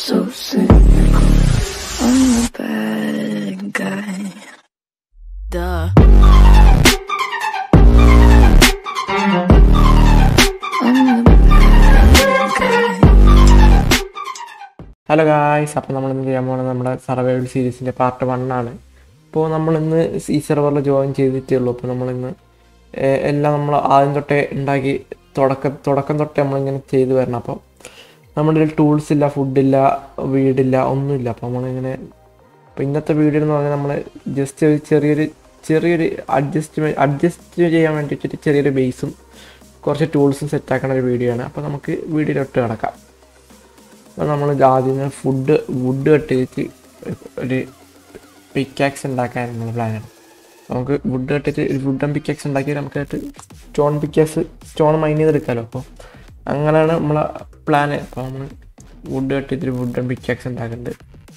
so cynical. I'm the bad guy. Duh. I'm the bad guy. Hello guys അപ്പോൾ നമ്മൾ ഇന്ന് ചെയ്യാൻ പോകുന്നത് നമ്മുടെ സർവൈവൽ സീരീസിൻ്റെ പാർട്ട് വൺ ആണ് ഇപ്പോൾ നമ്മളിന്ന് ഈ സെർവറിൽ ജോയിൻ ചെയ്തിട്ടേ ഉള്ളൂ അപ്പോൾ നമ്മളിന്ന് ഏഹ്, എല്ലാം നമ്മൾ ആദ്യം തൊട്ടേ ഉണ്ടാക്കി തുടക്കം തുടക്കം തൊട്ടേ നമ്മളിങ്ങനെ ചെയ്തു വരണം അപ്പോൾ നമ്മുടെ കയ്യിൽ ടൂൾസ് ഇല്ല ഫുഡില്ല വീടില്ല ഒന്നുമില്ല അപ്പോൾ നമ്മളിങ്ങനെ ഇപ്പോൾ ഇന്നത്തെ വീഡിയോ എന്ന് പറഞ്ഞാൽ നമ്മൾ ജസ്റ്റ് ഒരു ചെറിയൊരു ചെറിയൊരു അഡ്ജസ്റ്റ്മെൻറ്റ് അഡ്ജസ്റ്റ് ചെയ്യാൻ വേണ്ടിയിട്ട് ചെറിയൊരു ബേസും കുറച്ച് ടൂൾസും സെറ്റാക്കുന്ന ഒരു വീഡിയോ ആണ് അപ്പോൾ നമുക്ക് വീഡിയോയിലോട്ട് കിടക്കാം അപ്പോൾ നമ്മൾ ആദ്യം ഫുഡ് വുഡ് കട്ട് ചെയ്തിട്ട് ഒരു പിക്കാക്സ് ഉണ്ടാക്കാൻ നമ്മൾ പ്ലാനാണ് നമുക്ക് വുഡ് കട്ടിട്ട് ഒരു വുഡൻ പിക്കാക്സ് ഉണ്ടാക്കി നമുക്കായിട്ട് സ്റ്റോൺ പിക്കാക്സ് സ്റ്റോൺ മൈൻ ചെയ്തെടുക്കാമല്ലോ അപ്പോൾ അങ്ങനെയാണ് നമ്മളെ പ്ലാന് അപ്പോൾ നമ്മൾ വുഡ് കട്ടിട്ട് ഒരു വുഡൻ പിക്കാക്സ് ഉണ്ടാക്കുന്നുണ്ട്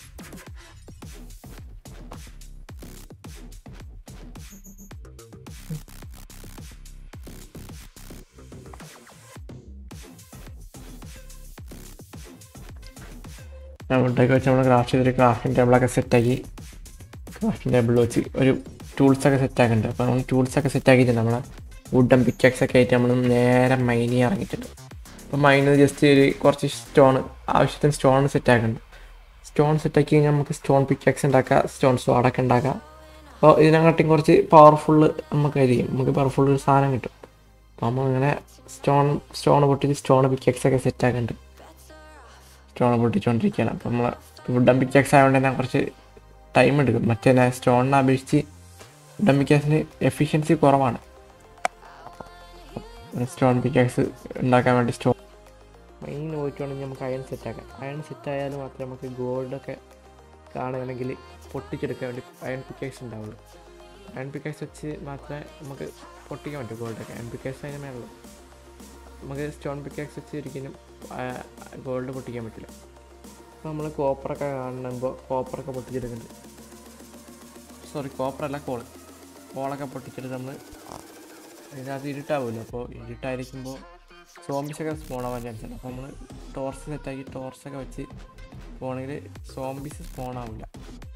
ഞാൻ വുഡൊക്കെ വെച്ച് നമ്മൾ ക്രാഫ്റ്റ് ചെയ്തൊരു ക്രാഫ്റ്റിംഗ് ടേബിളൊക്കെ സെറ്റാക്കി ക്രാഫ്റ്റിംഗ് ടേബിൾ വെച്ച് ഒരു ടൂൾസൊക്കെ സെറ്റാക്കുന്നുണ്ട് അപ്പോൾ നമ്മൾ ടൂൾസൊക്കെ സെറ്റാക്കിയിട്ടുണ്ട് നമ്മളെ വുഡൻ പിക്കാക്സ് ഒക്കെ ആയിട്ട് നമ്മൾ നേരെ മൈനി ഇറങ്ങിയിട്ടുണ്ട് അപ്പോൾ മൈനിൽ ജസ്റ്റ് ഒരു കുറച്ച് സ്റ്റോൺ ആവശ്യത്തിന് സ്റ്റോൺ സെറ്റാക്കുന്നുണ്ട് സ്റ്റോൺ സെറ്റാക്കി കഴിഞ്ഞാൽ നമുക്ക് സ്റ്റോൺ പിക്കാക്സ് ഉണ്ടാക്കാം സ്റ്റോൺ സ്വാഡൊക്കെ ഉണ്ടാക്കാം അപ്പോൾ ഇതിനെക്കാട്ടിയും കുറച്ച് പവർഫുള്ള് നമുക്കായിരിക്കും നമുക്ക് പവർഫുൾ ഒരു സാധനം കിട്ടും അപ്പോൾ നമ്മളിങ്ങനെ സ്റ്റോൺ സ്റ്റോൺ പൊട്ടിച്ച് സ്റ്റോൺ പിക്കാക്സ് ഒക്കെ സെറ്റാക്കുന്നുണ്ട് സ്റ്റോൺ പൊട്ടിച്ചുകൊണ്ടിരിക്കുകയാണ് അപ്പം നമ്മൾ വുഡൻ പിക്കാക്സ് ആയതുകൊണ്ട് തന്നെ കുറച്ച് ടൈം എടുക്കും മറ്റേ സ്റ്റോണിനെ അപേക്ഷിച്ച് വുഡൻ പിക്കാക്സിന് എഫിഷ്യൻസി കുറവാണ് സ്റ്റോൺ പിക്കാക്സ് ഉണ്ടാക്കാൻ വേണ്ടി സ്റ്റോൺ മെയിൻ പോയിട്ടുണ്ടെങ്കിൽ നമുക്ക് അയൺ സെറ്റാക്കാം അയൺ സെറ്റ് ആയാലും മാത്രമേ നമുക്ക് ഗോൾഡൊക്കെ കാണുകയാണെങ്കിൽ പൊട്ടിച്ചെടുക്കാൻ വേണ്ടി അയൺ പിക്കാക്സ് ഉണ്ടാവുള്ളൂ അയൺ പിക്കാക്സ് വെച്ച് മാത്രമേ നമുക്ക് പൊട്ടിക്കാൻ പറ്റൂ ഗോൾഡൊക്കെ അയൺ പിക്കാക്സ് അതിന് മേലുള്ളൂ നമുക്ക് സ്റ്റോൺ പിക്കാക്സ് വെച്ച് ഒരിക്കലും ഗോൾഡ് പൊട്ടിക്കാൻ പറ്റില്ല അപ്പോൾ നമ്മൾ കോപ്പറൊക്കെ കാണുമ്പോൾ കോപ്പറൊക്കെ പൊട്ടിച്ചെടുക്കുന്നുണ്ട് സോറി കോപ്പറല്ല കോൾ കോളൊക്കെ പൊട്ടിച്ചെടുത്ത് നമ്മൾ ഇതിനകത്ത് ഇരുട്ടാവുമല്ലോ അപ്പോൾ ഇരുട്ടായിരിക്കുമ്പോൾ സോംബീസൊക്കെ സ്പോൺ ആവാൻ ചാൻസ് ഉണ്ട് അപ്പോൾ നമ്മൾ ടോർച്ച് സെറ്റാക്കി ടോർച്ചൊക്കെ വെച്ച് പോണെങ്കിൽ സോംബീസ് സ്പോൺ ആവില്ല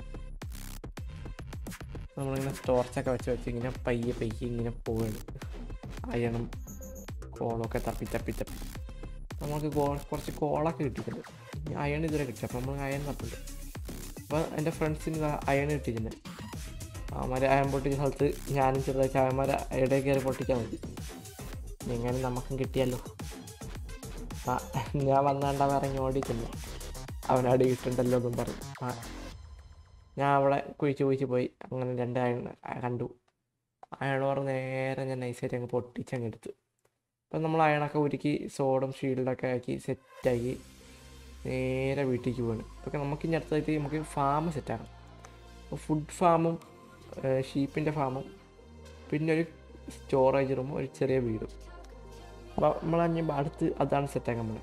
നമ്മളിങ്ങനെ ടോർച്ചൊക്കെ വെച്ച് വെച്ച് ഇങ്ങനെ പയ്യെ പയ്യെ ഇങ്ങനെ പോവുകയാണ് അയണം കോളൊക്കെ തപ്പി തപ്പി തപ്പി നമുക്ക് കോ കുറച്ച് കോളൊക്കെ കിട്ടിയിട്ടുണ്ട് ഇനി അയൺ ഇതുവരെ കിട്ടി അപ്പോൾ നമ്മൾ അയൺ തപ്പുണ്ട് അപ്പോൾ എൻ്റെ ഫ്രണ്ട്സിന് അയൺ കിട്ടിയിട്ടുണ്ട് അവന്മാർ അയൺ പൊട്ടിച്ച സ്ഥലത്ത് ഞാനും ചെറുതായിട്ട് അവന്മാരെ ഇടയിൽ കയറി പൊട്ടിക്കാൻ മതി എങ്ങനെ നമുക്കും കിട്ടിയല്ലോ ആ ഞാൻ വന്നാണ്ട് ഇറങ്ങി ഓടിക്കുന്നു അവനടി കിട്ടുണ്ടല്ലോ എന്നും പറഞ്ഞു ആ ഞാൻ അവിടെ കുഴിച്ച് കുഴിച്ച് പോയി അങ്ങനെ രണ്ട് അയൺ കണ്ടു അയണോർ നേരെ ഞാൻ നൈസായിട്ട് അങ്ങ് പൊട്ടിച്ചങ്ങ് എടുത്തു അപ്പം നമ്മൾ അയണൊക്കെ ഉരുക്കി സോഡും ഷീൽഡൊക്കെ ആക്കി സെറ്റാക്കി നേരെ വീട്ടിലേക്ക് പോവാണ് അപ്പോൾ നമുക്ക് ഇനി അടുത്തായിട്ട് നമുക്ക് ഫാം സെറ്റാക്കണം അപ്പോൾ ഫുഡ് ഫാമും ഷീപ്പിൻ്റെ ഫാമും പിന്നെ ഒരു സ്റ്റോറേജ് റൂമും ഒരു ചെറിയ വീടും അപ്പോൾ നമ്മൾ ഇനി അടുത്ത് അതാണ് സെറ്റാക്കാൻ നമ്മൾ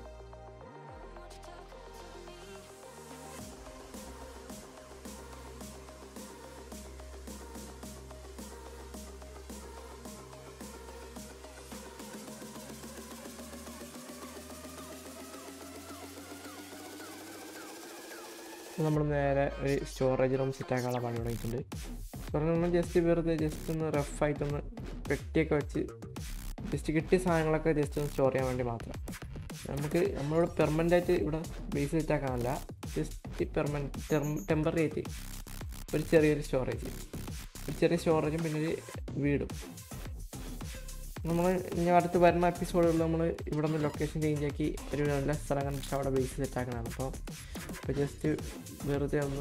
നമ്മൾ നേരെ ഒരു സ്റ്റോറേജ് റൂം സെറ്റാക്കാനുള്ള പണി തുടങ്ങിയിട്ടുണ്ട് സ്റ്റോറേജ് റൂം ജസ്റ്റ് വെറുതെ ജസ്റ്റ് ഒന്ന് റഫായിട്ടൊന്ന് പെട്ടിയൊക്കെ വെച്ച് ജസ്റ്റ് കിട്ടിയ സാധനങ്ങളൊക്കെ ജസ്റ്റ് ഒന്ന് സ്റ്റോർ ചെയ്യാൻ വേണ്ടി മാത്രം നമുക്ക് നമ്മളിവിടെ പെർമനൻ്റ് ആയിട്ട് ഇവിടെ ബേസ് സെറ്റാക്കാനല്ല ജസ്റ്റ് പെർമനൻറ്റ് ടെമ്പററി ആയിട്ട് ഒരു ചെറിയൊരു സ്റ്റോറേജ് ഒരു ചെറിയ സ്റ്റോറേജും പിന്നെ ഒരു വീടും നമ്മൾ ഇനി അടുത്ത് വരുന്ന എപ്പിസോഡുകളിൽ നമ്മൾ ഇവിടെ നിന്ന് ലൊക്കേഷൻ ചേഞ്ച് ആക്കി ഒരു നല്ല സ്ഥലം കണ്ടിട്ട് അവിടെ ബേസ് സെറ്റ് ആക്കണതാണ് അപ്പോൾ ഇപ്പോൾ ജസ്റ്റ് വെറുതെ ഒന്ന്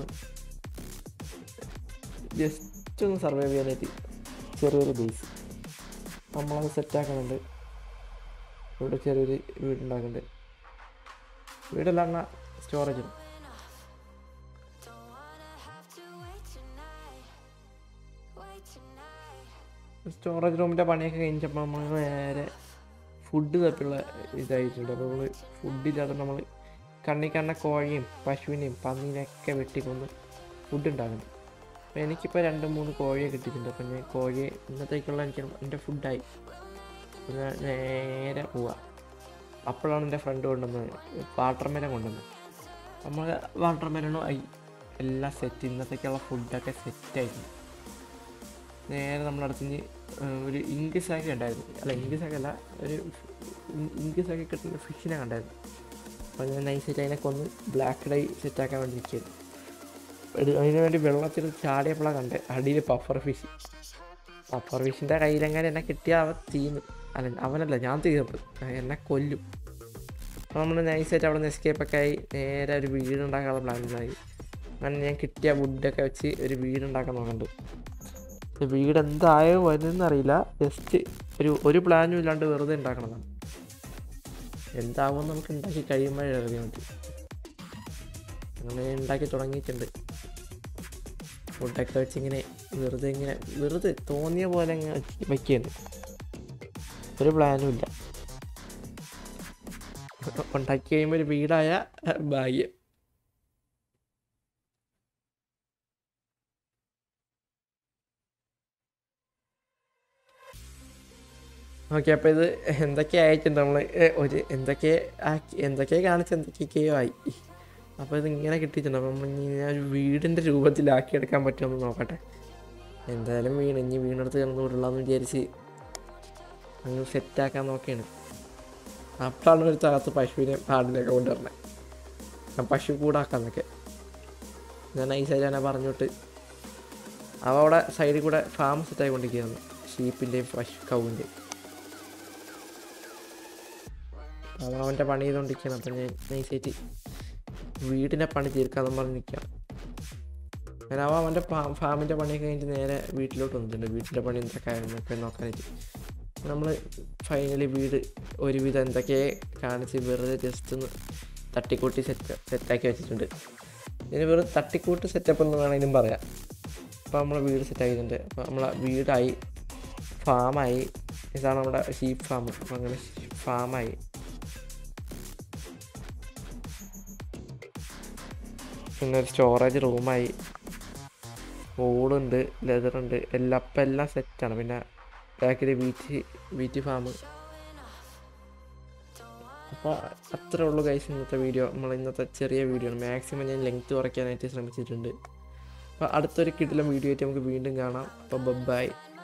ജസ്റ്റ് ഒന്ന് സർവൈവ് ചെയ്യാനായിട്ട് ചെറിയൊരു ബേസ് നമ്മളത് സെറ്റ് ആക്കുന്നുണ്ട് ഇവിടെ ചെറിയൊരു വീടുണ്ടാക്കുന്നുണ്ട് വീടല്ല എന്നാൽ സ്റ്റോറേജ് സ്റ്റോറേജ് റൂമിൻ്റെ പണിയൊക്കെ കഴിഞ്ഞപ്പോൾ നമ്മൾ നേരെ ഫുഡ് തപ്പിയുള്ള ഇതായിട്ടുണ്ട് അപ്പോൾ നമ്മൾ ഫുഡില്ലാതെ നമ്മൾ കണ്ണി കണ്ട കോഴിയും പശുവിനെയും പന്നീനെയൊക്കെ വെട്ടിക്കൊണ്ട് ഫുഡ് ഉണ്ടാക്കുന്നു അപ്പോൾ എനിക്കിപ്പോൾ രണ്ട് മൂന്ന് കോഴിയെ കിട്ടിയിട്ടുണ്ട് അപ്പം ഞാൻ കോഴിയെ ഇന്നത്തേക്കുള്ള എനിക്ക് എൻ്റെ ഫുഡായി പിന്നെ നേരെ പോവാം അപ്പോഴാണ് എൻ്റെ ഫ്രണ്ട് കൊണ്ടുവന്നത് വാട്ടർമെലൻ കൊണ്ടുവന്നത് നമ്മൾ വാട്ടർ മെലണും ആയി എല്ലാം സെറ്റ് ഇന്നത്തേക്കുള്ള ഫുഡൊക്കെ സെറ്റായിരുന്നു നേരെ നമ്മളടുത്ത് ഇനി ഏഹ്, ഒരു ഇങ്ക് സാക്ക് ഉണ്ടായിരുന്നു അല്ല ഇങ്ക് സാക്ക് അല്ല ഒരു ഇങ്ക് സാക്ക് കിട്ടുന്ന ഫിഷിനെ കണ്ടായിരുന്നു അപ്പോൾ ഞാൻ നൈസായിട്ട് അതിനെ കൊന്ന് ബ്ലാക്ക് ഡൈ സെറ്റാക്കാൻ വേണ്ടി നിൽക്കുകയായിരുന്നു ഒരു അതിന് വേണ്ടി വെള്ളത്തിൽ ചാടിയപ്പോഴാണ് കണ്ടത് അടിയിൽ പഫർ ഫിഷ് പഫർ ഫിഷിൻ്റെ കയ്യിലെങ്ങനെ എന്നെ കിട്ടിയാൽ അവൻ തീർന്നു അല്ല അവനല്ല ഞാൻ തീർന്നു എന്നെ കൊല്ലും അപ്പോൾ നമ്മൾ നൈസായിട്ട് അവിടെ നിന്ന് എസ്കേപ്പൊക്കെ ആയി നേരെ ഒരു വീടുണ്ടാക്കാനുള്ള പ്ലാനിലായി അങ്ങനെ ഞാൻ കിട്ടിയ വുഡൊക്കെ വെച്ച് ഒരു വീടുണ്ടാക്കാൻ നോക്കുന്നുണ്ട് പക്ഷെ വീട് എന്തായോ വരുന്നറിയില്ല ജസ്റ്റ് ഒരു ഒരു പ്ലാനും ഇല്ലാണ്ട് വെറുതെ ഉണ്ടാക്കണതാണ് എന്താവും നമുക്ക് ഉണ്ടാക്കി കഴിയുമ്പോഴേ അറിയാൻ പറ്റും അങ്ങനെ ഉണ്ടാക്കി തുടങ്ങിയിട്ടുണ്ട് ഫുഡൊക്കെ വെച്ച് ഇങ്ങനെ വെറുതെ ഇങ്ങനെ വെറുതെ തോന്നിയ പോലെ അങ്ങ് വയ്ക്കുകയാണ് ഒരു പ്ലാനും ഇല്ല ഉണ്ടാക്കി കഴിയുമ്പോൾ ഒരു വീടായ ഭാഗ്യം ഓക്കെ അപ്പോൾ ഇത് എന്തൊക്കെ ആയിട്ടുണ്ട് നമ്മൾ ഒരു എന്തൊക്കെ ആക്കി എന്തൊക്കെ കാണിച്ച് എന്തൊക്കെയൊക്കെയോ ആയി അപ്പോൾ ഇത് ഇങ്ങനെ കിട്ടിയിട്ടുണ്ട് അപ്പം നമ്മൾ ഇനി ആ ഒരു വീടിൻ്റെ രൂപത്തിലാക്കി എടുക്കാൻ പറ്റുമെന്ന് നോക്കട്ടെ എന്തായാലും വീണ് ഇനി വീണെടുത്ത് കിടന്ന് വിടലാന്ന് വിചാരിച്ച് അങ്ങ് സെറ്റാക്കാൻ നോക്കിയാണ് അപ്പോഴാണ് ഒരു തകർത്ത് പശുവിനെ പാടിലൊക്കെ കൊണ്ടുവരണേ ഞാൻ പശു കൂടാക്കാന്നൊക്കെ ഞാൻ നൈസായിട്ട് തന്നെ പറഞ്ഞിട്ട് അവ അവിടെ സൈഡിൽ കൂടെ ഫാം സെറ്റായി കൊണ്ടിരിക്കുകയാണ് ഷീപ്പിൻ്റെയും പശു കൗവിൻ്റെയും അവൻ അവൻ്റെ പണി ചെയ്തുകൊണ്ടിരിക്കുകയാണ് അപ്പം ഞാൻ നൈസായിട്ട് വീടിൻ്റെ പണി തീർക്കാന്ന് പറഞ്ഞ് നിൽക്കുകയാണ് ഞാൻ അവൻ അവൻ്റെ ഫാമിൻ്റെ പണിയൊക്കെ കഴിഞ്ഞിട്ട് നേരെ വീട്ടിലോട്ട് വന്നിട്ടുണ്ട് വീട്ടിൻ്റെ പണി എന്തൊക്കെ ആയിരുന്നൊക്കെ നോക്കാനായിട്ട് നമ്മൾ ഫൈനലി വീട് ഒരുവിധം എന്തൊക്കെ കാണിച്ച് വെറുതെ ജസ്റ്റ് ഒന്ന് തട്ടിക്കൂട്ടി സെറ്റ് സെറ്റാക്കി വെച്ചിട്ടുണ്ട് ഇതിന് വെറും തട്ടിക്കൂട്ട് സെറ്റപ്പ് എന്ന് വേണമെങ്കിലും പറയാം അപ്പോൾ നമ്മൾ വീട് സെറ്റാക്കിയിട്ടുണ്ട് അപ്പോൾ നമ്മളെ വീടായി ഫാമായി ഇതാണ് നമ്മുടെ ഷീപ്പ് ഫാം അപ്പോൾ അങ്ങനെ ഫാമായി പിന്നെ ഒരു സ്റ്റോറേജ് റൂമായി വോളുണ്ട് ലെതറുണ്ട് എല്ലാം അപ്പം എല്ലാം സെറ്റാണ് പിന്നെ ബാക്കിൽ വീറ്റ് വീറ്റ് ഫാം അപ്പോൾ അത്രേ ഉള്ളൂ ഗൈസ് ഇന്നത്തെ വീഡിയോ നമ്മൾ ഇന്നത്തെ ചെറിയ വീഡിയോ ആണ് മാക്സിമം ഞാൻ ലെങ്ത് കുറയ്ക്കാനായിട്ട് ശ്രമിച്ചിട്ടുണ്ട് അപ്പോൾ അടുത്തൊരു കിടിലം വീഡിയോ ആയിട്ട് നമുക്ക് വീണ്ടും കാണാം അപ്പോൾ ബൈ